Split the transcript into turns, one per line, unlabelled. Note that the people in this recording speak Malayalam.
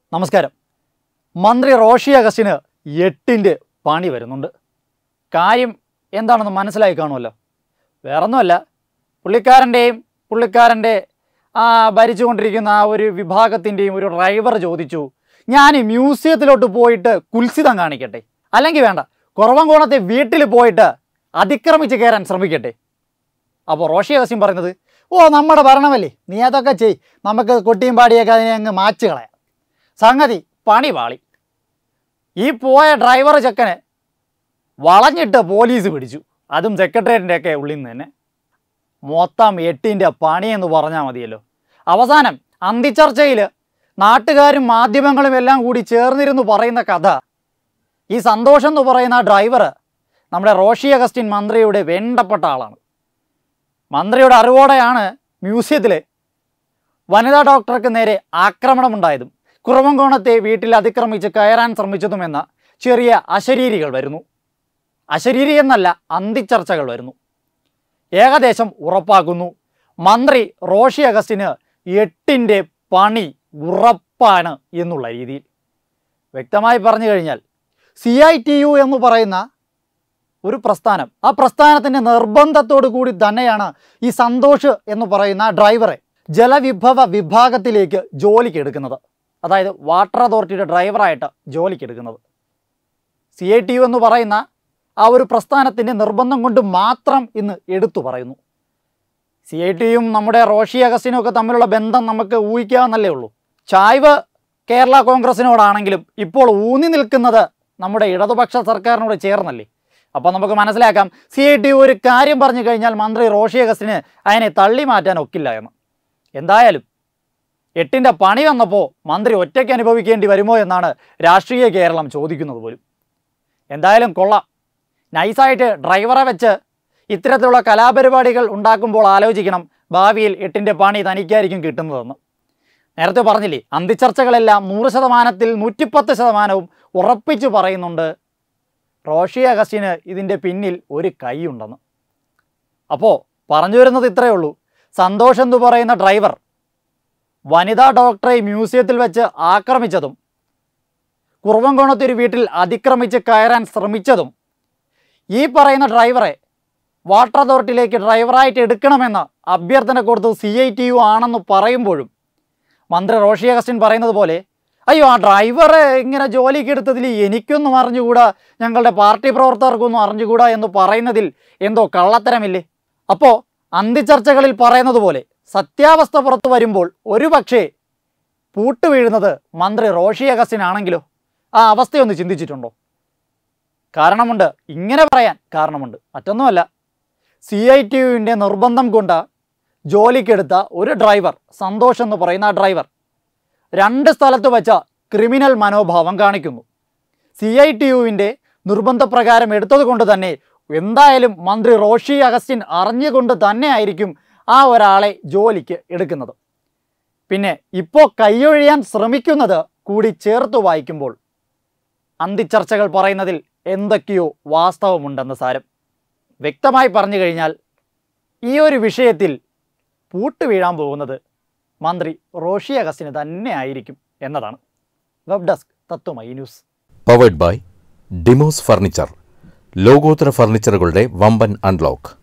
നമസ്കാരം മന്ത്രി റോഷി അഗസ്റ്റിന് എട്ടിൻ്റെ പണി വരുന്നുണ്ട് കാര്യം എന്താണെന്ന് മനസ്സിലായി കാണുമല്ലോ വേറൊന്നുമല്ല പുള്ളിക്കാരൻ്റെയും പുള്ളിക്കാരൻ്റെ ആ ഭരിച്ചുകൊണ്ടിരിക്കുന്ന ആ ഒരു വിഭാഗത്തിൻ്റെയും ഒരു ഡ്രൈവർ ചോദിച്ചു ഞാൻ ഈ മ്യൂസിയത്തിലോട്ട് പോയിട്ട് കുൽസിതം കാണിക്കട്ടെ അല്ലെങ്കിൽ വേണ്ട കുറവൻകോണത്തെ വീട്ടിൽ പോയിട്ട് അതിക്രമിച്ച് കയറാൻ ശ്രമിക്കട്ടെ അപ്പോൾ റോഷി അഗസ്റ്റിൻ പറയുന്നത് ഓ നമ്മുടെ ഭരണമല്ലേ നീ അതൊക്കെ ചെയ് നമുക്ക് കൊട്ടിയും പാടിയൊക്കെ അതിനെ അങ്ങ് മാച്ച് കളയാം സംഗതി പണി പാളി ഈ പോയ ഡ്രൈവർ ചെക്കനെ വളഞ്ഞിട്ട് പോലീസ് പിടിച്ചു അതും സെക്രട്ടേറിയറ്റിൻ്റെ ഒക്കെ ഉള്ളിൽ നിന്ന് തന്നെ മൊത്തം എട്ടിൻ്റെ പണി എന്ന് പറഞ്ഞാൽ മതിയല്ലോ അവസാനം അന്തിച്ചർച്ചയിൽ നാട്ടുകാരും മാധ്യമങ്ങളും എല്ലാം കൂടി ചേർന്നിരുന്നു പറയുന്ന കഥ ഈ സന്തോഷം എന്ന് പറയുന്ന ആ ഡ്രൈവർ നമ്മുടെ റോഷി അഗസ്റ്റിൻ മന്ത്രിയുടെ വേണ്ടപ്പെട്ട ആളാണ് മന്ത്രിയുടെ അറിവോടെയാണ് മ്യൂസിയത്തിൽ വനിതാ ഡോക്ടർക്ക് നേരെ ആക്രമണമുണ്ടായതും കുറവങ്കോണത്തെ വീട്ടിൽ അതിക്രമിച്ച് കയറാൻ ശ്രമിച്ചതുമെന്ന ചെറിയ അശരീരികൾ വരുന്നു അശരീരി എന്നല്ല അന്തിച്ചർച്ചകൾ വരുന്നു ഏകദേശം ഉറപ്പാക്കുന്നു മന്ത്രി റോഷി അഗസ്റ്റിന് എട്ടിൻ്റെ പണി ഉറപ്പാണ് എന്നുള്ള രീതിയിൽ വ്യക്തമായി പറഞ്ഞു കഴിഞ്ഞാൽ സി ഐ ടി യു എന്ന് പറയുന്ന ഒരു പ്രസ്ഥാനം ആ പ്രസ്ഥാനത്തിൻ്റെ നിർബന്ധത്തോടു കൂടി തന്നെയാണ് ഈ സന്തോഷ് എന്ന് പറയുന്ന ഡ്രൈവറെ ജലവിഭവ വിഭാഗത്തിലേക്ക് ജോലിക്ക് എടുക്കുന്നത് അതായത് വാട്ടർ അതോറിറ്റിയുടെ ഡ്രൈവറായിട്ട് ജോലിക്ക് എടുക്കുന്നത് സി ഐ ടി യു എന്ന് പറയുന്ന ആ ഒരു പ്രസ്ഥാനത്തിൻ്റെ നിർബന്ധം കൊണ്ട് മാത്രം ഇന്ന് എടുത്തു പറയുന്നു സി ഐ ടിയും നമ്മുടെ റോഷി അഗസ്റ്റിനും ഒക്കെ തമ്മിലുള്ള ബന്ധം നമുക്ക് ഊഹിക്കാവുന്നല്ലേ ഉള്ളൂ ചായ്വ് കേരള കോൺഗ്രസിനോടാണെങ്കിലും ഇപ്പോൾ ഊന്നി നിൽക്കുന്നത് നമ്മുടെ ഇടതുപക്ഷ സർക്കാരിനോട് ചേർന്നല്ലേ അപ്പോൾ നമുക്ക് മനസ്സിലാക്കാം സി ഐ ടി ഒരു കാര്യം പറഞ്ഞു കഴിഞ്ഞാൽ മന്ത്രി റോഷി അഗസ്റ്റിന് അതിനെ തള്ളി മാറ്റാൻ ഒക്കില്ല എന്ന് എന്തായാലും എട്ടിൻ്റെ പണി വന്നപ്പോൾ മന്ത്രി ഒറ്റയ്ക്ക് അനുഭവിക്കേണ്ടി വരുമോ എന്നാണ് രാഷ്ട്രീയ കേരളം ചോദിക്കുന്നത് പോലും എന്തായാലും കൊള്ളാം നൈസായിട്ട് ഡ്രൈവറെ വെച്ച് ഇത്തരത്തിലുള്ള കലാപരിപാടികൾ ഉണ്ടാക്കുമ്പോൾ ആലോചിക്കണം ഭാവിയിൽ എട്ടിൻ്റെ പണി തനിക്കായിരിക്കും കിട്ടുന്നതെന്ന് നേരത്തെ പറഞ്ഞില്ലേ അന്തിച്ചർച്ചകളെല്ലാം നൂറ് ശതമാനത്തിൽ നൂറ്റിപ്പത്ത് ശതമാനവും ഉറപ്പിച്ചു പറയുന്നുണ്ട് റോഷി അഗസ്റ്റിന് ഇതിൻ്റെ പിന്നിൽ ഒരു കൈയുണ്ടെന്ന് അപ്പോൾ പറഞ്ഞു വരുന്നത് ഇത്രയേ ഉള്ളൂ സന്തോഷ് എന്ന് പറയുന്ന ഡ്രൈവർ വനിതാ ഡോക്ടറെ മ്യൂസിയത്തിൽ വെച്ച് ആക്രമിച്ചതും കുറവൻകോണത്തെ ഒരു വീട്ടിൽ അതിക്രമിച്ച് കയറാൻ ശ്രമിച്ചതും ഈ പറയുന്ന ഡ്രൈവറെ വാട്ടർ അതോറിറ്റിയിലേക്ക് ഡ്രൈവറായിട്ട് എടുക്കണമെന്ന് അഭ്യർത്ഥന കൊടുത്തത് സി ഐ ടി യു ആണെന്ന് പറയുമ്പോഴും മന്ത്രി റോഷി അഗസ്റ്റിൻ പറയുന്നത് പോലെ അയ്യോ ആ ഡ്രൈവറെ ഇങ്ങനെ ജോലിക്ക് എടുത്തതിൽ എനിക്കൊന്നും അറിഞ്ഞുകൂടാ ഞങ്ങളുടെ പാർട്ടി പ്രവർത്തകർക്കൊന്നും അറിഞ്ഞുകൂടാ എന്ന് പറയുന്നതിൽ എന്തോ കള്ളത്തരമില്ലേ അപ്പോൾ അന്തിച്ചർച്ചകളിൽ പറയുന്നത് പോലെ സത്യാവസ്ഥ പുറത്തു വരുമ്പോൾ ഒരുപക്ഷേ പൂട്ടുവീഴുന്നത് മന്ത്രി റോഷി അഗസ്റ്റിൻ ആണെങ്കിലോ ആ അവസ്ഥയൊന്ന് ചിന്തിച്ചിട്ടുണ്ടോ കാരണമുണ്ട് ഇങ്ങനെ പറയാൻ കാരണമുണ്ട് മറ്റൊന്നുമല്ല സി ഐ ടി യുവിൻ്റെ നിർബന്ധം കൊണ്ട് ജോലിക്കെടുത്ത ഒരു ഡ്രൈവർ സന്തോഷ് എന്ന് പറയുന്ന ആ ഡ്രൈവർ രണ്ട് സ്ഥലത്ത് വെച്ച ക്രിമിനൽ മനോഭാവം കാണിക്കുന്നു സി ഐ ടി യുവിൻ്റെ നിർബന്ധപ്രകാരം എടുത്തത് കൊണ്ട് തന്നെ എന്തായാലും മന്ത്രി റോഷി അഗസ്റ്റിൻ അറിഞ്ഞുകൊണ്ട് തന്നെ ആയിരിക്കും ആ ഒരാളെ ജോലിക്ക് എടുക്കുന്നത് പിന്നെ ഇപ്പോൾ കൈയൊഴിയാൻ ശ്രമിക്കുന്നത് കൂടി ചേർത്ത് വായിക്കുമ്പോൾ അന്തിച്ചർച്ചകൾ പറയുന്നതിൽ എന്തൊക്കെയോ വാസ്തവമുണ്ടെന്ന് സാരം വ്യക്തമായി പറഞ്ഞു കഴിഞ്ഞാൽ ഈ ഒരു വിഷയത്തിൽ പൂട്ട് വീഴാൻ പോകുന്നത് മന്ത്രി റോഷി അഗസ്റ്റിന് തന്നെ ആയിരിക്കും എന്നതാണ് web desk Tatwamayi news
powered by Dimos furniture ലോകോത്തര ഫർണിച്ചറുകളുടെ വമ്പൻ അൺലോക്ക്